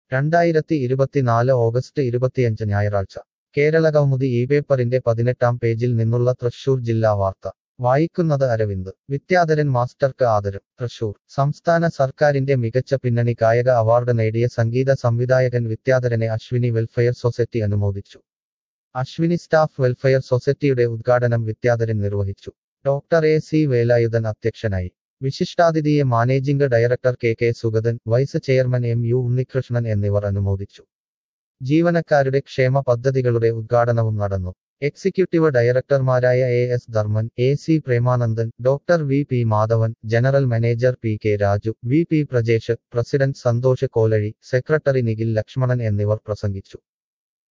രണ്ടായിരത്തി ഇരുപത്തിനാല് ഓഗസ്റ്റ് ഇരുപത്തിയഞ്ച് ഞായറാഴ്ച കേരള കൗമുദി ഈ പേപ്പറിന്റെ പതിനെട്ടാം പേജിൽ നിന്നുള്ള തൃശൂർ ജില്ലാ വാർത്ത വായിക്കുന്നത് അരവിന്ദ് വിദ്യാധരൻ മാസ്റ്റർക്ക് ആദരം തൃശൂർ സംസ്ഥാന സർക്കാരിന്റെ മികച്ച പിന്നണി ഗായക അവാർഡ് നേടിയ സംഗീത സംവിധായകൻ വിദ്യാധരനെ അശ്വിനി വെൽഫെയർ സൊസൈറ്റി അനുമോദിച്ചു അശ്വിനി സ്റ്റാഫ് വെൽഫെയർ സൊസൈറ്റിയുടെ ഉദ്ഘാടനം വിദ്യാധരൻ നിർവഹിച്ചു ഡോക്ടർ എ സി വേലായുധൻ അധ്യക്ഷനായി വിശിഷ്ടാതിഥിയെ managing director K K Sugathan vice chairman M U Unnikrishnan എന്നിവർ അനുമോദിച്ചു ജീവനക്കാരുടെ ക്ഷേമ പദ്ധതികളുടെ ഉദ്ഘാടനവും നടന്നു എക്സിക്യൂട്ടീവ് ഡയറക്ടർമാരായ A S Dharman A C Premanandan doctor V P Madhavan general manager P K Raju V P Prajesh president Santhosh Kolazhi secretary Nikhil Lakshmanan എന്നിവർ പ്രസംഗിച്ചു